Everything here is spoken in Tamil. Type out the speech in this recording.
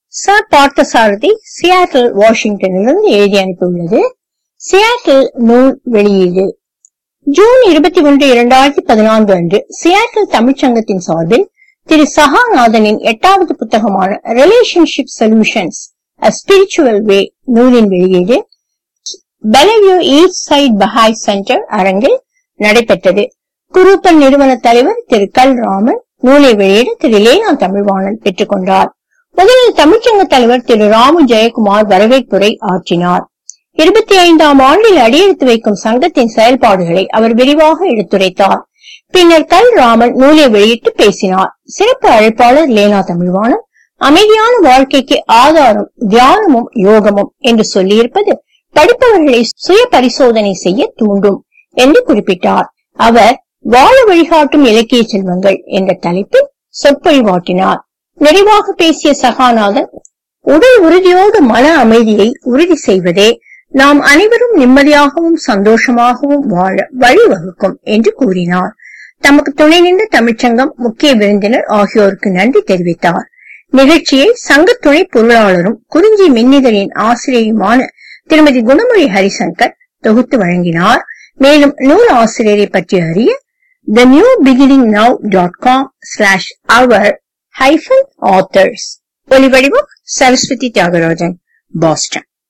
ச பார்த்தசாரதி சியாட்டில் வாஷிங்டனிலிருந்து எழுதி அனுப்பியுள்ளது சியாட்டில் நூல் வெளியீடு ஜூன் இருபத்தி ஒன்று இரண்டாயிரத்தி பதினான்கு அன்று சியாட்டில் தமிழ்ச்சங்கத்தின் சார்பில் திரு சகாநாதனின் எட்டாவது புத்தகமான relationship solutions a spiritual way நூலின் வெளியீடு Bellevue east side Bahai centre அரங்கில் நடைபெற்றது குரூப்பன் நிறுவன தலைவர் திரு கல் ராமன் நூலை வெளியிட திரு லேனா தமிழ்வாணன் பெற்றுக் கொண்டார் முதலில் தமிழ்ச்சங்க தலைவர் திரு ராமு ஜெயக்குமார் வரவேற்புரை ஆற்றினார் இருபத்தி ஐந்தாம் ஆண்டில் அடியெடுத்து வைக்கும் சங்கத்தின் செயல்பாடுகளை அவர் விரிவாக எடுத்துரைத்தார் பின்னர் கல் ராமன் நூலை வெளியிட்டு பேசினார் சிறப்பு அழைப்பாளர் லேனா தமிழ்வாணன் அமைதியான வாழ்க்கைக்கு ஆதாரம் தியானமும் யோகமும் என்று சொல்லியிருப்பது படிப்பவர்களை சுய பரிசோதனை செய்ய தூண்டும் என்று குறிப்பிட்டார் அவர் வாழ வழிகாட்டும் இலக்கிய செல்வங்கள் என்ற தலைப்பில் சொற்பொழிவாட்டினார் நிறைவாக பேசிய சகாநாதன் உடல் உறுதியோடு மன அமைதியை உறுதி செய்வதே நாம் அனைவரும் நிம்மதியாகவும் சந்தோஷமாகவும் வாழ வழிவகுக்கும் என்று கூறினார் தமக்கு துணை நின்ற தமிழ்ச்சங்கம் முக்கிய விருந்தினர் ஆகியோருக்கு நன்றி தெரிவித்தார் நிகழ்ச்சியை சங்க துணை பொருளாளரும் குறிஞ்சி மின்னிதழின் ஆசிரியருமான திருமதி குணமொழி ஹரிசங்கர் தொகுத்து வழங்கினார் மேலும் நூல் ஆசிரியரை பற்றி அறிய the new beginning now dot com slash our hyphen authors ஒலிவடிவம் சரஸ்வதி தியாகராஜன் பாஸ்டன்